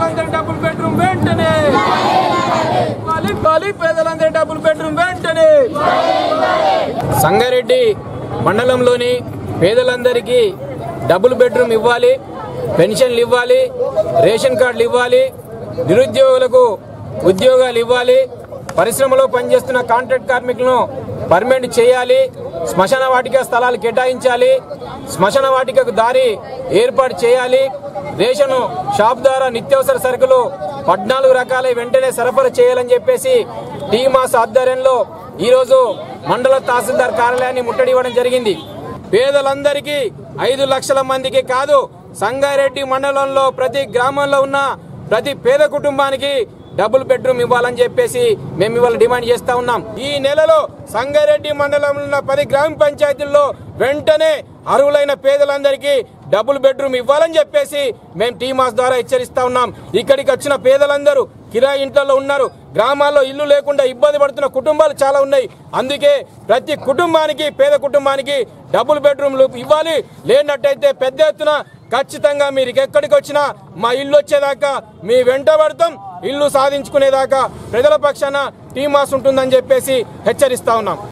పేదలందరి double bedroom వెంటనే ఇవ్వాలి ఇవ్వాలి పేదలందరి డబుల్ బెడ్రూమ్ వెంటనే సంగారెడ్డి మండలంలోని పేదలందరికీ డబుల్ బెడ్రూమ్ ఇవ్వాలి పెన్షన్లు ఇవ్వాలి రేషన్ కార్డులు ఇవ్వాలి నిరుద్యోగులకు ఉద్యోగాలు ఇవ్వాలి పరిశ్రమలో పనిచేస్తున్న కాంట్రాక్ట్ కార్మికులను పర్మనెంట్ చేయాలి శ్మశాన వాటిక స్థలాలు కేటాయించాలి శ్మశాన వాటికకు దారి ఏర్పాటు చేయాలి రేషను షాప్ ద్వారా నిత్యావసర సరుకులు పద్నాలుగు రకాల వెంటనే సరఫరా చేయాలని చెప్పేసి టీమాస్ ఆధ్వర్యంలో ఈరోజు మండల తహసీల్దార్ కార్యాలయాన్ని ముట్టడివ్వడం జరిగింది పేదలందరికీ ఐదు లక్షల మందికి కాదు సంగారెడ్డి మండలంలో ప్రతి గ్రామంలో ఉన్న ప్రతి పేద కుటుంబానికి డబుల్ బెడ్రూమ్ ఇవ్వాలని చెప్పేసి మేము ఇవాళ డిమాండ్ చేస్తా ఉన్నాం ఈ నెలలో సంగారెడ్డి మండలంలో ఉన్న పది గ్రామ పంచాయతీల్లో వెంటనే అర్హులైన పేదలందరికీ డబుల్ బెడ్రూమ్ ఇవ్వాలని చెప్పేసి మేము టీమాస్ ద్వారా హెచ్చరిస్తా ఉన్నాం ఇక్కడికి వచ్చిన పేదలందరూ కిరాయి ఇంట్లో ఉన్నారు గ్రామాల్లో ఇల్లు లేకుండా ఇబ్బంది పడుతున్న కుటుంబాలు చాలా ఉన్నాయి అందుకే ప్రతి కుటుంబానికి పేద కుటుంబానికి డబుల్ బెడ్రూమ్లు ఇవ్వాలి లేనట్టయితే పెద్ద ఎత్తున ఖచ్చితంగా మీరు ఎక్కడికి వచ్చినా మా ఇల్లు వచ్చేదాకా మీ వెంట పడతాం ఇల్లు సాధించుకునేదాకా ప్రజల పక్షాన టీమాస్ ఉంటుందని చెప్పేసి హెచ్చరిస్తా ఉన్నాం